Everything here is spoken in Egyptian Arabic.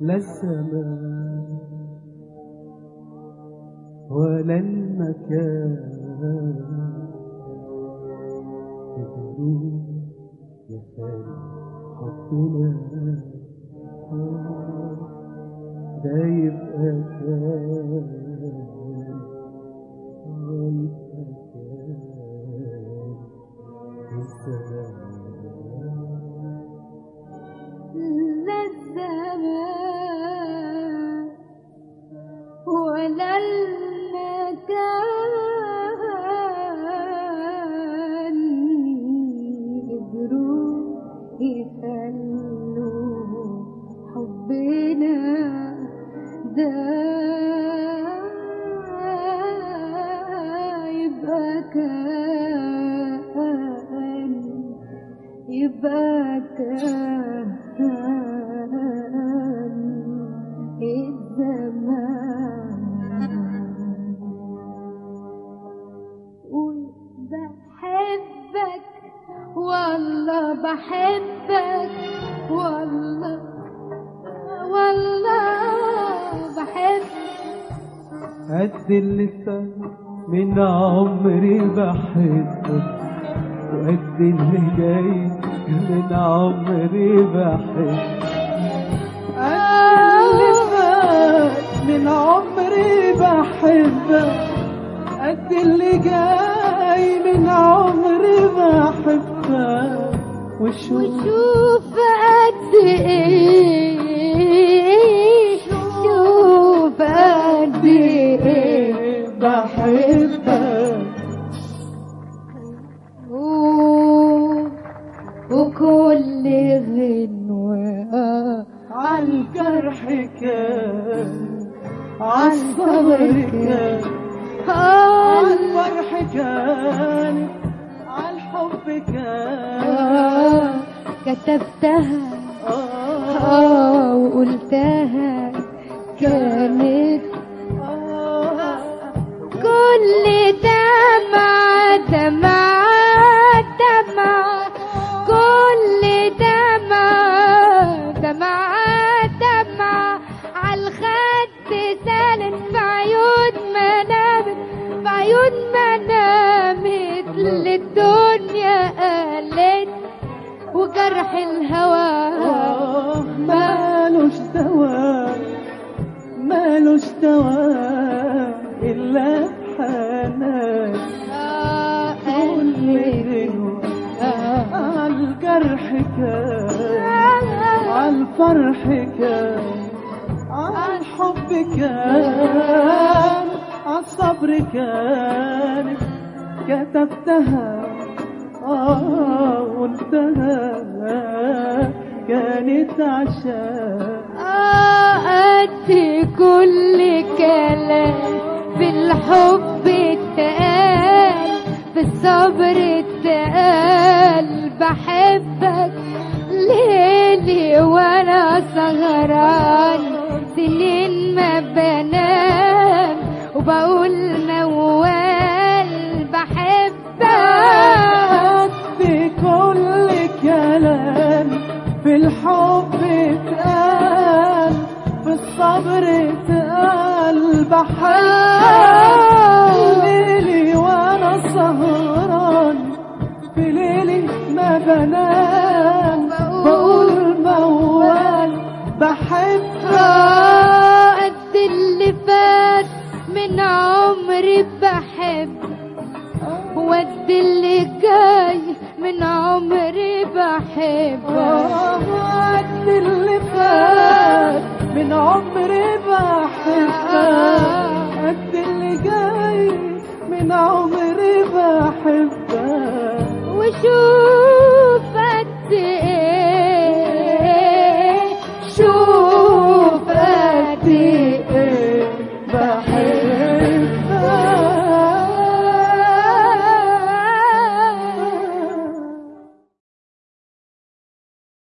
لا الزمان ولا المكان يقولوا يا خالي حبنا آه، ده يبقى كان آه، يبقى كان الزمان لا الزمان ولا المكان قدروا يخلوا حبنا ده يبقى كان يبقى كان الزمان قول بحبك والله بحبك والله والله بحبك قد اللي فات من عمري بحبك وقد اللي جاي من عمري بحبك قد اللي فات من عمري بحبك قد اللي جاي من عمري بحبك وشوف وشوف قد ايه شوف قد ايه بحبك و- وكل غنوة عالجرح كان عالصبر كان عالفرح كان عالحب كان كتبتها آه اه وقلتها كانت آه كل دمعة دمعة دمعة كل دمعة دمعة دمعة عالخد سالت في عيون منامت في عيون منامت للدنيا قالت وجرح الهوى آه مالوش دواء مالوش دواء إلا حنان آه كل قلبي غنوة آه عالجرح كان عالفرح كان عالحب كان عالصبر كان كتبتها آه قلتها كانت عشان آه قد كل كلام في الحب اتقال في الصبر اتقال بحبك ليلي وانا سهران سنين ما بنام وبقول موال بحبك في كل كلام في الحب اتقال في الصبر اتقال بحبك ليلي وانا سهران في ليلي ما بنام بقول موال بحبك آه، قد اللي فات من عمري بحب وقد اللي جاي من عمري بحب قد اللي فات